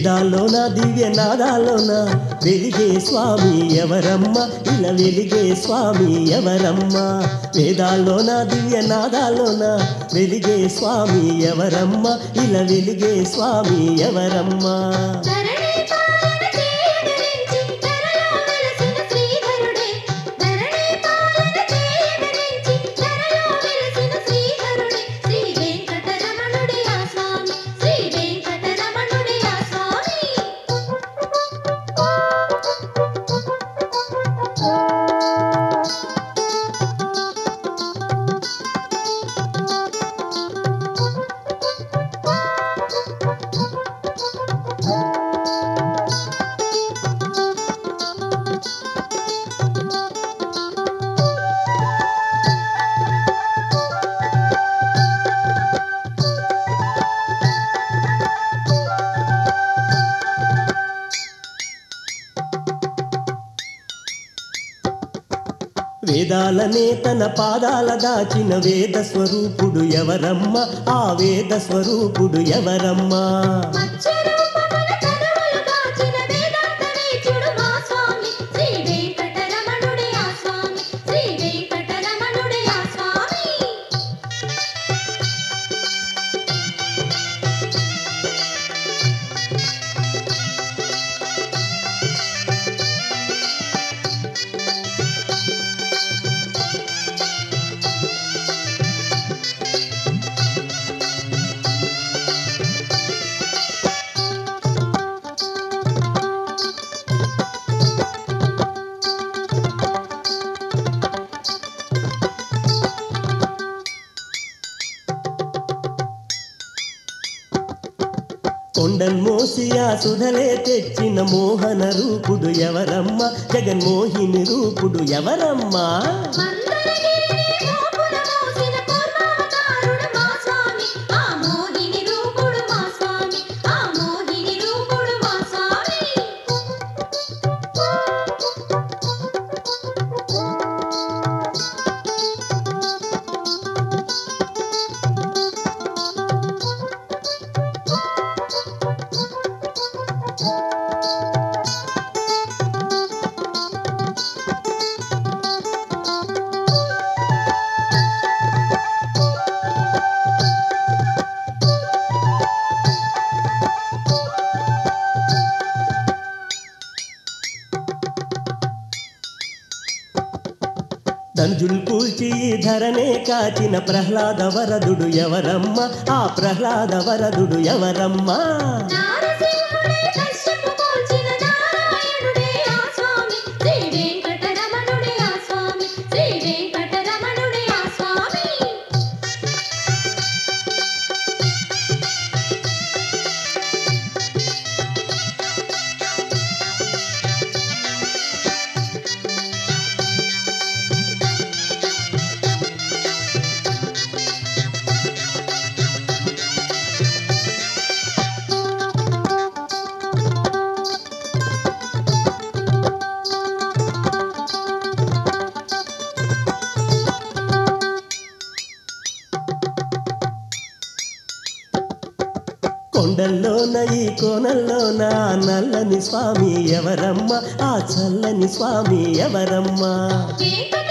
వేదాల్లోన దివ్య నాదాల్లోన వెలిగే స్వామి ఎవరమ్మ ఇలా వెలిగే స్వామి ఎవరమ్మ వేదాల్లోన దివ్య నాదాల్లోన వెలిగే స్వామి ఎవరమ్మ ఇలా వెలిగే స్వామి ఎవరమ్మ ధరణి పాలన చేయగరించి ధరలో వెలసిన శ్రీధరుడే ధరణి పాలన చేయగరించి ధరలో వెలసిన శ్రీధరుడే శ్రీ వెంకటరమణుడే ఆ స్వామి శ్రీ వెంకటరమణుడే ఆ స్వామి వేదాలనే తన పాదాల దాచిన వేద స్వరూపుడు ఎవరమ్మ ఆ వేద స్వరూపుడు ఎవరమ్మా మత్స్యరూపమున కనుమలు కాచిన వేదాంత వేచుడు మా స్వామి శ్రీ వెంకటరమణుడే ఆ స్వామి శ్రీ వెంకటరమణుడే ఆ స్వామి కొండన్మోసియా సుధలే తెచ్చిన మోహన రూపుడు ఎవరమ్మ జగన్మోహిని రూపుడు ఎవరమ్మా మందరగిరిని మోపున మోసిన కూర్మావతారుడు మా స్వామి ఆ మోహిని రూపుడు మా స్వామి ఆ మోహిని రూపుడు మా స్వామి దంజుల్ కూల్చి ఈ ధరనే కాచిన ప్రహ్లాద వరదుడు ఎవరమ్మ ఆ ప్రహ్లాద వరదుడు ఎవరమ్మా నారసింహుడే కశ్యపు కూల్చిన నారాయణుడే ఆ స్వామి శ్రీ వెంకటరమణుడే ఆ స్వామి శ్రీ వెంకటరమణుడే ఆ స్వామి కొండల్లోన ఈ కోనల్లోన ఆ నల్లని స్వామి ఎవరమ్మ ఆ చల్లని స్వామి ఎవరమ్మా వెంకట